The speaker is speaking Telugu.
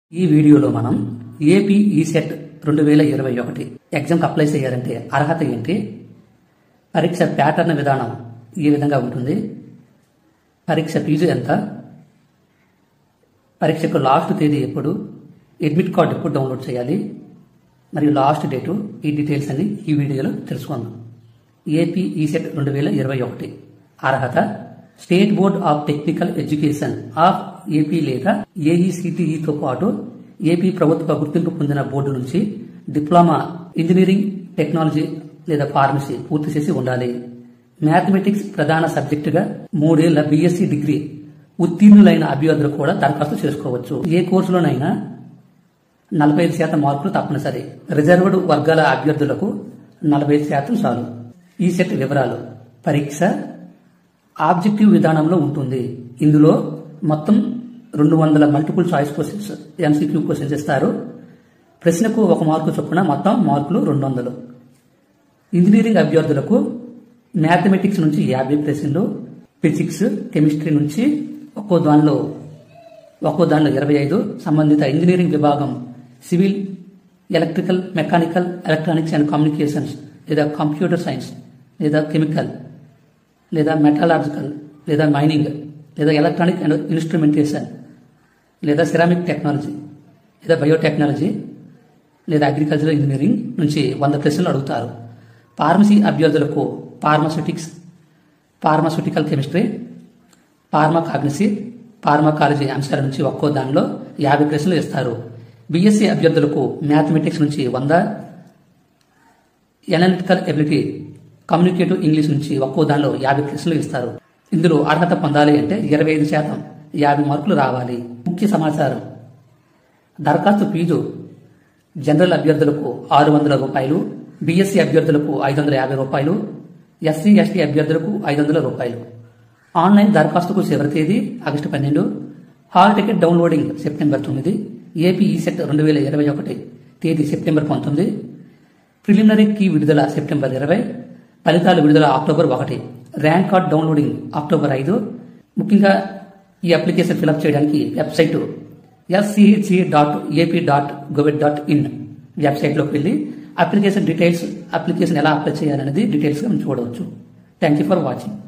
ఈ వీడియోలో మనం ఏపీ ఈసెట్ రెండు వేల ఇరవై ఒకటి ఎగ్జామ్కి అప్లై చేయాలంటే అర్హత ఏంటి పరీక్ష ప్యాటర్న్ విధానం ఏ విధంగా ఉంటుంది పరీక్ష ఫీజు ఎంత పరీక్షకు లాస్ట్ తేదీ ఎప్పుడు అడ్మిట్ కార్డు ఎప్పుడు డౌన్లోడ్ చేయాలి మరియు లాస్ట్ డేటు ఈ డీటెయిల్స్ అన్ని ఈ వీడియోలో తెలుసుకుందాం ఏపీ ఈసెట్ రెండు వేల ఇరవై ఒకటి అర్హత state board of technical education of AP లేదా ఏఈసిటిఈతో పాటు ఏపీ ప్రభుత్వ గుర్తింపు పొందిన బోర్డు నుంచి డిప్లొమా ఇంజనీరింగ్ టెక్నాలజీ లేదా ఫార్మసీ పూర్తి చేసి ఉండాలి మ్యాథమెటిక్స్ ప్రధాన సబ్జెక్టుగా మూడేళ్ల బీఎస్సీ డిగ్రీ ఉత్తీర్ణులైన అభ్యర్థులు కూడా దరఖాస్తు చేసుకోవచ్చు ఏ కోర్సులోనైనా నలభై ఐదు శాతం మార్కులు తప్పనిసరి రిజర్వ్డ్ వర్గాల అభ్యర్థులకు నలభై ఐదు శాతం చాలు ఈ సెట్ వివరాలు పరీక్ష ఆబ్జెక్టివ్ విధానంలో ఉంటుంది ఇందులో మొత్తం రెండు వందల multiple choice questions MCQ questions ఇస్తారు ప్రశ్నకు ఒక మార్కు చొప్పున మొత్తం మార్కులు రెండు వందలు ఇంజనీరింగ్ అభ్యర్థులకు మ్యాథమెటిక్స్ నుంచి యాభై ప్రశ్నలు ఫిజిక్స్ కెమిస్ట్రీ నుంచి ఒక్కో దానిలో ఒక్కో దానిలో ఇరవై ఐదు సంబంధిత ఇంజనీరింగ్ విభాగం civil electrical mechanical electronics and communications లేదా కంప్యూటర్ సైన్స్ లేదా కెమికల్ లేదా మెటాలజికల్ లేదా మైనింగ్ లేదా ఎలక్ట్రానిక్ అండ్ ఇన్స్ట్రుమెంటేషన్ లేదా సిరామిక్ టెక్నాలజీ లేదా బయోటెక్నాలజీ లేదా అగ్రికల్చరల్ ఇంజనీరింగ్ నుంచి వంద ప్రశ్నలు అడుగుతారు ఫార్మసీ అభ్యర్థులకు pharmaceutics pharmaceutical chemistry pharmacognosy pharmacology అంశాల నుంచి ఒక్కో దానిలో యాభై ప్రశ్నలు ఇస్తారు బీఎస్సీ అభ్యర్థులకు మ్యాథమెటిక్స్ నుంచి వంద ఎనాలిటికల్ ఎబిలిటీ కమ్యూనికేటివ్ ఇంగ్లీష్ నుంచి ఒక్కో దానిలో యాభై ప్రశ్నలు ఇస్తారు ఇందులో అర్హత పొందాలి అంటే ఇరవై ఐదు శాతం యాభై మార్కులు రావాలి ముఖ్య సమాచారం దరఖాస్తు ఫీజు జనరల్ అభ్యర్థులకు ఆరు వందల రూపాయలు బీఎస్సీ అభ్యర్థులకు ఐదు వందల యాభై రూపాయలు ఎస్సీ ఎస్టీ అభ్యర్థులకు ఐదు వందల రూపాయలు ఆన్లైన్ దరఖాస్తుకు చివరి తేదీ ఆగస్టు పన్నెండు హాల్ టికెట్ డౌన్లోడింగ్ సెప్టెంబర్ తొమ్మిది ఏపీ ఈసెట్ రెండు వేల ఇరవై ఒకటి తేదీ సెప్టెంబర్ పంతొమ్మిది ప్రిలిమినరీ కీ విడుదల సెప్టెంబర్ ఇరవై ఫలితాలు విడుదల అక్టోబర్ ఒకటి ర్యాంక్ కార్డ్ డౌన్లోడింగ్ అక్టోబర్ ఐదు ముఖ్యంగా ఈ అప్లికేషన్ ఫిలప్ చేయడానికి website SCHC dot AP dot gov dot in వెబ్సైట్లోకి వెళ్ళి అప్లికేషన్ డీటెయిల్స్ అప్లికేషన్ ఎలా అప్లై చేయాలనేది డీటెయిల్స్గా మనం చూడవచ్చు థ్యాంక్ యూ ఫర్ వాచింగ్